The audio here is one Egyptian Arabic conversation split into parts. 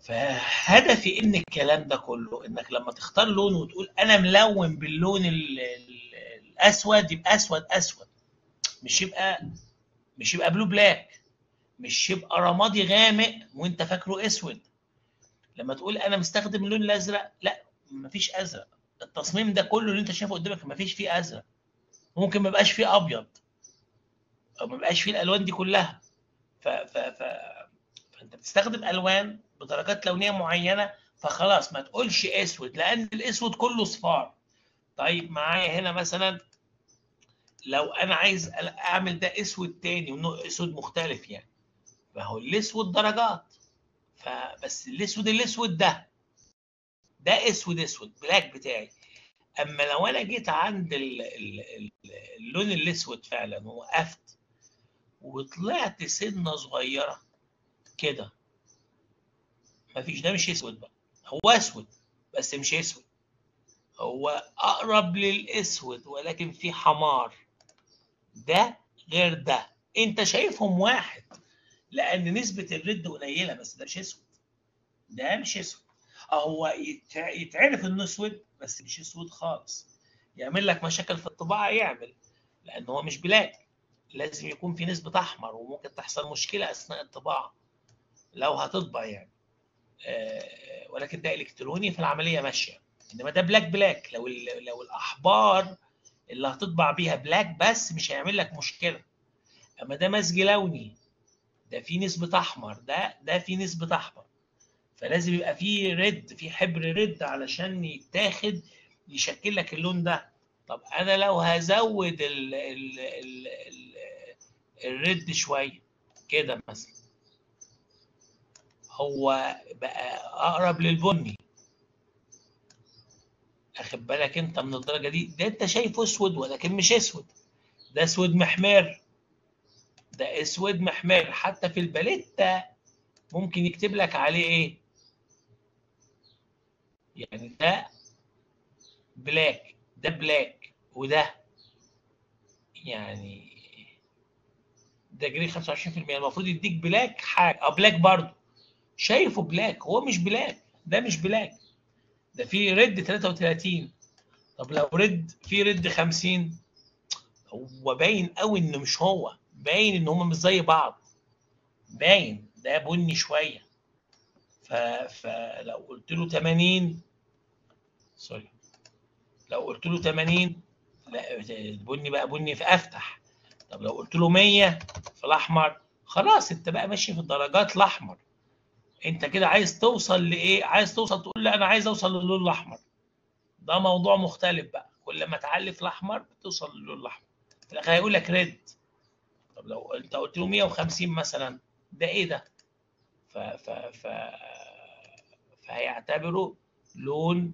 فهدفي ان الكلام ده كله انك لما تختار لون وتقول انا ملون باللون ال- ال- الاسود يبقى اسود اسود مش يبقى مش يبقى بلو بلاك مش يبقى رمادي غامق وانت فاكره اسود لما تقول انا مستخدم اللون الازرق لا مفيش ازرق التصميم ده كله اللي انت شايفه قدامك مفيش فيه ازرق ممكن ما يبقاش فيه ابيض او ما يبقاش فيه الالوان دي كلها ف ف ف فانت بتستخدم الوان بدرجات لونيه معينه فخلاص ما تقولش اسود لان الاسود كله صفار طيب معايا هنا مثلا لو انا عايز اعمل ده اسود تاني ونوع اسود مختلف يعني ما هو الاسود درجات فبس الاسود الاسود ده ده اسود اسود بلاك بتاعي اما لو انا جيت عند ال- ال- ال- اللون الاسود فعلا ووقفت وطلعت سنه صغيره كده مفيش ده مش اسود بقى هو اسود بس مش اسود هو اقرب للاسود ولكن في حمار ده غير ده انت شايفهم واحد لان نسبه الرد قليله بس ده مش اسود ده مش اسود هو يتع- يتعرف انه اسود بس مش اسود خالص يعمل لك مشاكل في الطباعه يعمل لان هو مش بلاك لازم يكون في نسبه احمر وممكن تحصل مشكله اثناء الطباعه لو هتطبع يعني آه، ولكن ده الكتروني فالعمليه ماشيه انما ده بلاك بلاك لو ال- لو الاحبار اللي هتطبع بيها بلاك بس مش هيعمل لك مشكله اما ده مزج لوني ده فيه نسبه احمر ده ده فيه نسبه احمر فلازم يبقى فيه ريد في حبر ريد علشان يتاخد يشكل لك اللون ده طب انا لو هزود ال ال ال ال الريد شويه كده مثلا هو بقى اقرب للبني اخد بالك انت من الدرجه دي ده انت شايفه اسود ولكن مش اسود ده اسود محمر ده اسود محمر حتى في الباليتا ممكن يكتب لك عليه ايه يعني ده بلاك ده بلاك وده يعني ده جري 25% المفروض يديك بلاك حاجه اه بلاك برضه شايفه بلاك هو مش بلاك ده مش بلاك ده في ريد 33 طب لو ريد في ريد 50 هو باين قوي انه مش هو باين ان هما مش زي بعض باين ده بني شويه ف... فلو قلت له 80 سوري لو قلت له 80 لا البني بقى بني في افتح طب لو قلت له 100 في الاحمر خلاص انت بقى ماشي في الدرجات الاحمر انت كده عايز توصل لايه عايز توصل تقول لا انا عايز اوصل للون الاحمر ده موضوع مختلف بقى كل ما تعلي في الاحمر بتوصل للون الاحمر في الاخر هيقول لك ريد طب لو انت قلت له 150 مثلا ده ايه ده ف ف ف فهيعتبره لون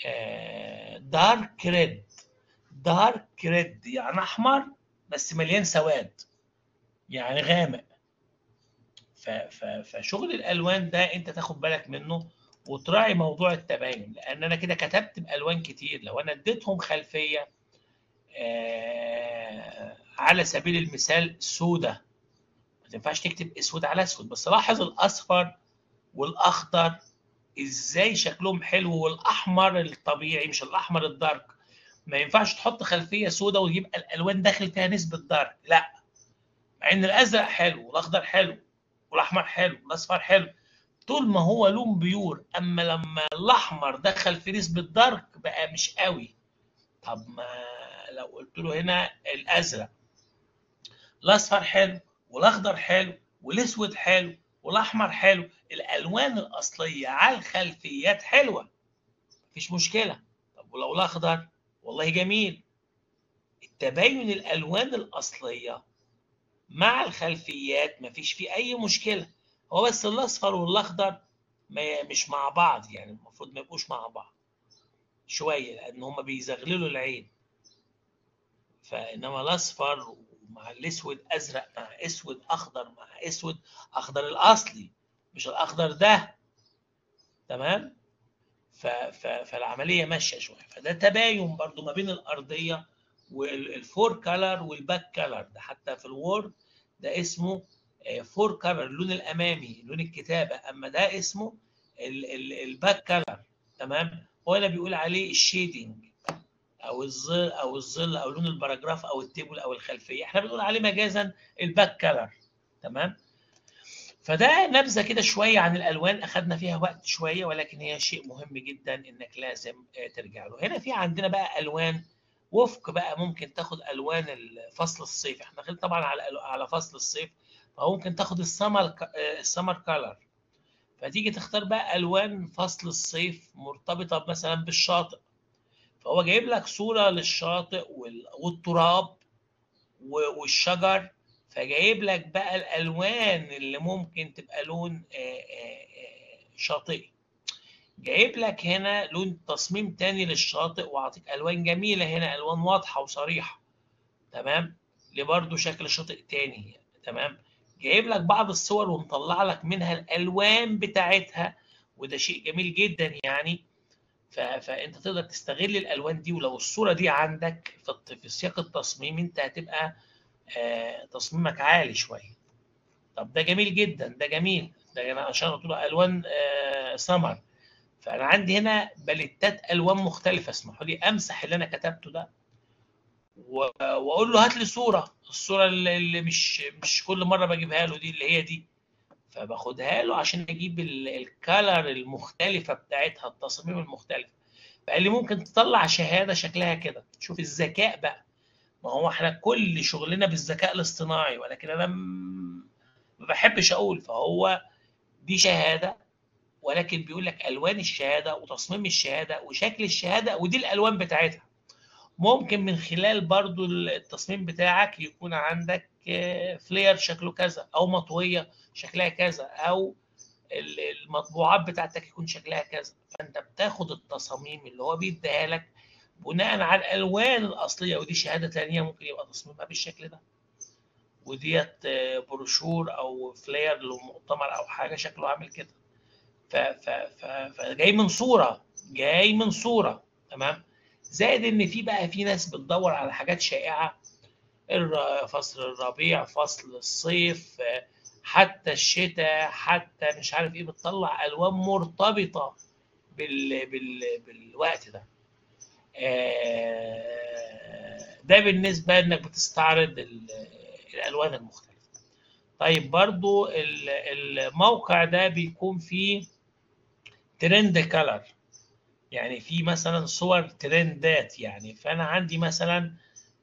دارك ريد دارك ريد يعني احمر بس مليان سواد يعني غامق ف ف فشغل الالوان ده انت تاخد بالك منه وتراعي موضوع التباين لان انا كده كتبت بالوان كتير لو انا اديتهم خلفيه آه على سبيل المثال سودة ما تنفعش تكتب اسود على اسود بس لاحظ الاصفر والاخضر ازاي شكلهم حلو والاحمر الطبيعي مش الاحمر الدارك ما ينفعش تحط خلفيه سوداء ويبقى الالوان داخل فيها نسبه دارك لا مع ان الازرق حلو والاخضر حلو والاحمر حلو والاصفر حلو طول ما هو لون بيور اما لما الاحمر دخل في نسبه دارك بقى مش قوي طب ما لو قلت له هنا الازرق الاصفر حلو والاخضر حلو والاسود حلو والاحمر حلو الالوان الاصليه على الخلفيات حلوه مفيش مشكله طب ولو الاخضر والله جميل التباين الالوان الاصليه مع الخلفيات مفيش فيه اي مشكله هو بس الاصفر والاخضر ما مش مع بعض يعني المفروض ما يبقوش مع بعض شويه لان هم بيزغللوا العين فانما الاصفر مع الاسود ازرق مع اسود اخضر مع اسود اخضر الاصلي مش الاخضر ده تمام ف... ف... فالعمليه ماشيه شويه فده تباين برضو ما بين الارضيه والفور كلر والباك كلر ده حتى في الوورد ده اسمه فور كلر اللون الامامي لون الكتابه اما ده اسمه الباك كلر تمام ولا بيقول عليه الشيدنج او الظل او الظل او لون الباراجراف او التيبل او الخلفيه احنا بنقول عليه مجازا الباك كلر تمام فده نبذه كده شويه عن الالوان اخذنا فيها وقت شويه ولكن هي شيء مهم جدا انك لازم ترجع له هنا في عندنا بقى الوان وفق بقى ممكن تاخد الوان فصل الصيف احنا داخلين طبعا على على فصل الصيف فممكن تاخد السمر السمر كلر فتيجي تختار بقى الوان فصل الصيف مرتبطه مثلا بالشاطئ فهو جايب لك صوره للشاطئ والتراب والشجر فجايب لك بقى الالوان اللي ممكن تبقى لون شاطئي جايب لك هنا لون تصميم تاني للشاطئ وعطيك الوان جميله هنا الوان واضحه وصريحه تمام لبرضه شكل شاطئ تاني تمام جايب لك بعض الصور ومطلع لك منها الالوان بتاعتها وده شيء جميل جدا يعني فانت تقدر تستغل الالوان دي ولو الصوره دي عندك في سياق التصميم انت هتبقى آه تصميمك عالي شويه طب ده جميل جدا ده جميل ده انا عشان قلت له الوان آه سمر فانا عندي هنا باليتات الوان مختلفه اسمحوا لي امسح اللي انا كتبته ده واقول له هات لي صوره الصوره اللي مش مش كل مره بجيبها له دي اللي هي دي فباخدها له عشان اجيب الكالر المختلفه بتاعتها التصاميم المختلفه فقال لي ممكن تطلع شهاده شكلها كده شوف الذكاء بقى ما هو احنا كل شغلنا بالذكاء الاصطناعي ولكن انا ما بحبش اقول فهو دي شهاده ولكن بيقول لك الوان الشهاده وتصميم الشهاده وشكل الشهاده ودي الالوان بتاعتها ممكن من خلال برضو التصميم بتاعك يكون عندك فلير شكله كذا او مطويه شكلها كذا او المطبوعات بتاعتك يكون شكلها كذا فانت بتاخد التصاميم اللي هو بيديها لك بناء على الالوان الاصليه ودي شهاده ثانيه ممكن يبقى تصميمها بالشكل ده وديت بروشور او فلير لمؤتمر او حاجه شكله عامل كده فجاي من صوره جاي من صوره تمام زائد ان في بقى في ناس بتدور على حاجات شائعه فصل الربيع فصل الصيف حتى الشتاء حتى مش عارف ايه بتطلع الوان مرتبطه بال... بال... بالوقت ده ده بالنسبه انك بتستعرض الالوان المختلفه طيب برضو الموقع ده بيكون فيه ترند كلر يعني في مثلا صور ترندات يعني فانا عندي مثلا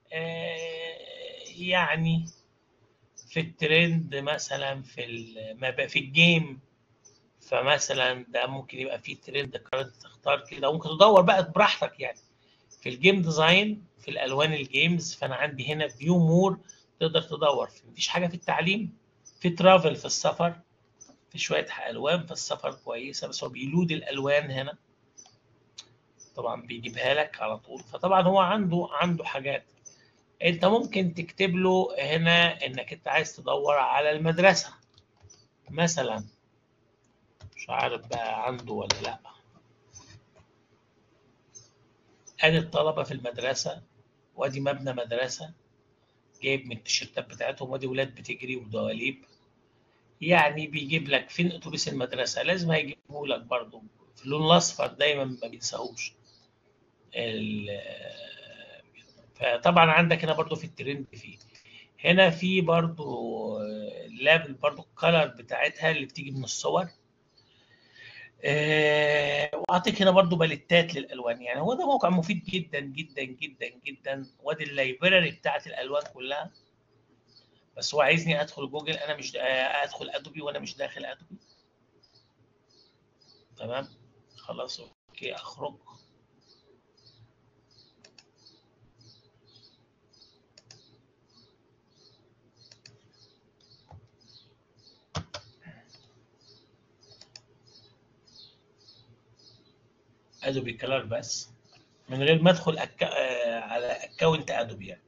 يعني في الترند مثلا في في الجيم فمثلا ده ممكن يبقى فيه ترند كارنت تختار كده ممكن تدور بقى براحتك يعني في الجيم ديزاين في الالوان الجيمز فانا عندي هنا فيو مور تقدر تدور مفيش حاجه في التعليم في ترافل في السفر في شويه الوان في السفر كويسه بس هو بيلود الالوان هنا طبعا بيجيبها لك على طول فطبعا هو عنده عنده حاجات انت ممكن تكتب له هنا انك انت عايز تدور على المدرسه مثلا مش عارف بقى عنده ولا لا ادي الطلبه في المدرسه وادي مبنى مدرسه جايب من التيشيرتات بتاعتهم وادي ولاد بتجري ودواليب يعني بيجيب لك فين اتوبيس المدرسه لازم هيجيبه لك برضه في اللون الاصفر دايما ما بينساهوش فطبعا عندك هنا برضو في الترند فيه هنا في برضو لابل برضو الكالر بتاعتها اللي بتيجي من الصور أه واعطيك هنا برضو باليتات للالوان يعني هو ده موقع مفيد جدا جدا جدا جدا وادي اللايبراري بتاعت الالوان كلها بس هو عايزني ادخل جوجل انا مش ادخل ادوبي وانا مش داخل ادوبي تمام خلاص اوكي اخرج ادوبي كلر بس من غير ما ادخل أكا... على اكونت ادوبي يعني